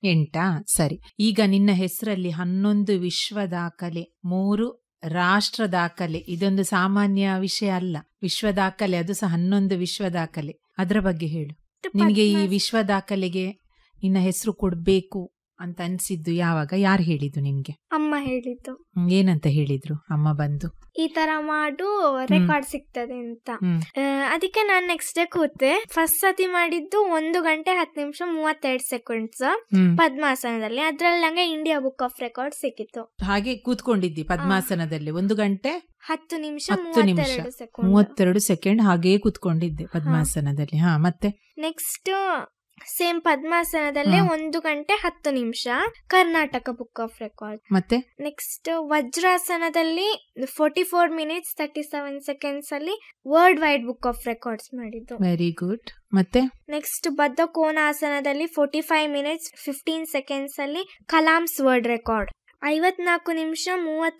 ಎಂಟಾ ಸರಿ ಈಗ ನಿನ್ನ ಹೆಸರಲ್ಲಿ ಹನ್ನೊಂದು ವಿಶ್ವ ದಾಖಲೆ ಮೂರು ರಾಷ್ಟ್ರ ದಾಖಲೆ ಇದೊಂದು ಸಾಮಾನ್ಯ ವಿಷಯ ಅಲ್ಲ ವಿಶ್ವ ದಾಖಲೆ ಅದು ಸಹ ಹನ್ನೊಂದು ವಿಶ್ವ ದಾಖಲೆ ಅದರ ಬಗ್ಗೆ ಹೇಳು ನಿನಗೆ ಈ ಪದ್ಮ- ವಿಶ್ವ ದಾಖಲೆಗೆ ನಿನ್ನ ಹೆಸರು ಕೊಡ್ಬೇಕು ಅಂತ ಅನ್ಸಿದ್ದು ಯಾವಾಗ ಯಾರು ಹೇಳಿದ್ದು ನಿನ್ಗೆ ಅಮ್ಮ ಹೇಳಿದ್ದು ಹ್ಮ್, ಏನಂತ ಹೇಳಿದ್ರು ಅಮ್ಮ ಬಂದು ಈ ತರ ಮಾಡು ರೆಕಾರ್ಡ್ ಸಿಗ್ತದೆ ಅಂತ ಹ್ಮ್ ಆ, ಅದಕ್ಕೆ ನಾನು ನೆಕ್ಸ್ಟ್ ಡೇ ಕೂತೆ ಫಸ್ಟ್ ಸತಿ ಮಾಡಿದ್ದು ಒಂದು ಗಂಟೆ ಹತ್ತು ನಿಮಿಷ ಮೂವತ್ತೆರಡು ಸೆಕೆಂಡ್ಸ್ ಹ್ಮ್ ಪದ್ಮಾಸನದಲ್ಲಿ ಅದ್ರಲ್ಲಿ ನಂಗೆ ಇಂಡಿಯಾ ಬುಕ್ ಆಫ್ ರೆಕಾರ್ಡ್ ಸಿಕ್ಕಿತ್ತು ಹಾಗೆ ಕೂತ್ಕೊಂಡಿದ್ದಿ ಪದ್ಮಾಸನದಲ್ಲಿ ಒಂದು ಗಂಟೆ ಹತ್ತು ನಿಮಿಷ ಹತ್ತು ನಿಮಿಷ ಮೂವತ್ತೆರಡು ಸೆಕೆಂಡ್ ಮೂವತ್ತೆರಡು ಸೆಕೆಂಡ್ ಹಾಗೇ ಕೂತ್ಕೊಂಡಿದ್ದೆ ಪದ್ಮಾಸನದಲ್ಲಿ ಹಾ ಮತ್ತೆ ನೆಕ್ಸ್ಟ್ ಸೇಮ್ ಪದ್ಮಾಸನದಲ್ಲೇ ಹ್ಮ್. ಒಂದು ಗಂಟೆ ಹತ್ತು ನಿಮಿಷ ಕರ್ನಾಟಕ ಬುಕ್ ಆಫ್ ರೆಕಾರ್ಡ್ ಮತ್ತೆ ನೆಕ್ಸ್ಟ್ ವಜ್ರಾಸನದಲ್ಲಿ forty four minutes thirty seven seconds ಅಲ್ಲಿ world wide book of records ಮಾಡಿದ್ದು ವೆರಿ ಗುಡ್ ಮತ್ತೆ ನೆಕ್ಸ್ಟ್ ಬದ್ಧ ಕೋನಾಸನದಲ್ಲಿ forty five minutes fifteen seconds ಅಲ್ಲಿ ಕಲಾಮ್ಸ್ ವರ್ಲ್ಡ್ ರೆಕಾರ್ಡ್ ಐವತ್ನಾಲ್ಕು ನಿಮಿಷ ಮೂವತ್ತ